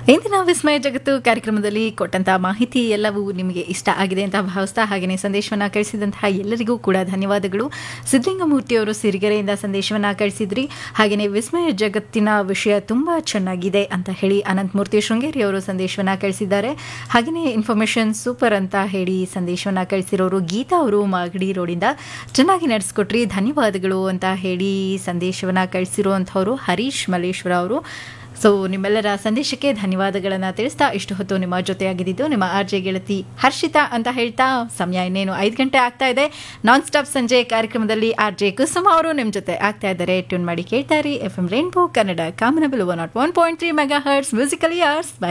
ಇಂದಿನ ವಿಸ್ಮಯ ಜಗತ್ತು ಕಾರ್ಯಕ್ರಮದಲ್ಲಿ ಕೊಟ್ಟಂತಹ ಮಾಹಿತಿ ಎಲ್ಲವೂ ನಿಮಗೆ ಇಷ್ಟ ಆಗಿದೆ ಅಂತ ಭಾವಿಸ್ತಾ ಹಾಗೆಯೇ ಸಂದೇಶವನ್ನು ಕಳಿಸಿದಂತಹ ಎಲ್ಲರಿಗೂ ಕೂಡ ಧನ್ಯವಾದಗಳು ಸಿದ್ದಲಿಂಗಮೂರ್ತಿಯವರು ಸಿರಿಗೆರೆಯಿಂದ ಸಂದೇಶವನ್ನು ಕಳಿಸಿದ್ರಿ ಹಾಗೆಯೇ ವಿಸ್ಮಯ ಜಗತ್ತಿನ ವಿಷಯ ತುಂಬ ಚೆನ್ನಾಗಿದೆ ಅಂತ ಹೇಳಿ ಅನಂತಮೂರ್ತಿ ಶೃಂಗೇರಿ ಅವರು ಸಂದೇಶವನ್ನು ಕಳಿಸಿದ್ದಾರೆ ಹಾಗೆಯೇ ಇನ್ಫಾರ್ಮೇಷನ್ ಸೂಪರ್ ಅಂತ ಹೇಳಿ ಸಂದೇಶವನ್ನು ಕಳಿಸಿರೋರು ಗೀತಾ ಅವರು ಮಾಗಡಿ ರೋಡಿಂದ ಚೆನ್ನಾಗಿ ನಡೆಸ್ಕೊಟ್ರಿ ಧನ್ಯವಾದಗಳು ಅಂತ ಹೇಳಿ ಸಂದೇಶವನ್ನು ಕಳಿಸಿರುವಂಥವರು ಹರೀಶ್ ಮಲ್ಲೇಶ್ವರ ಅವರು ಸೊ ನಿಮ್ಮೆಲ್ಲರ ಸಂದೇಶಕ್ಕೆ ಧನ್ಯವಾದಗಳನ್ನು ತಿಳಿಸ್ತಾ ಇಷ್ಟು ಹೊತ್ತು ನಿಮ್ಮ ಜೊತೆಯಾಗಿದ್ದು ನಿಮ್ಮ ಆರ್ ಜೆ ಗೆಳತಿ ಹರ್ಷಿತಾ ಅಂತ ಹೇಳ್ತಾ ಸಮಯ ಇನ್ನೇನು ಐದು ಗಂಟೆ ಆಗ್ತಾ ಇದೆ ನಾನ್ ಸ್ಟಾಪ್ ಸಂಜೆ ಕಾರ್ಯಕ್ರಮದಲ್ಲಿ ಆರ್ ಜೆ ಕುಸುಮ ಅವರು ನಿಮ್ಮ ಜೊತೆ ಆಗ್ತಾ ಇದ್ದಾರೆ ಟ್ಯೂನ್ ಮಾಡಿ ಕೇಳ್ತಾ ಇರಿ ಎಫ್ ಎಂ ರೈನ್ಬೋ ಕನ್ನಡ ಕಾಮನಬಲ್ one naught one point three megahertz musical years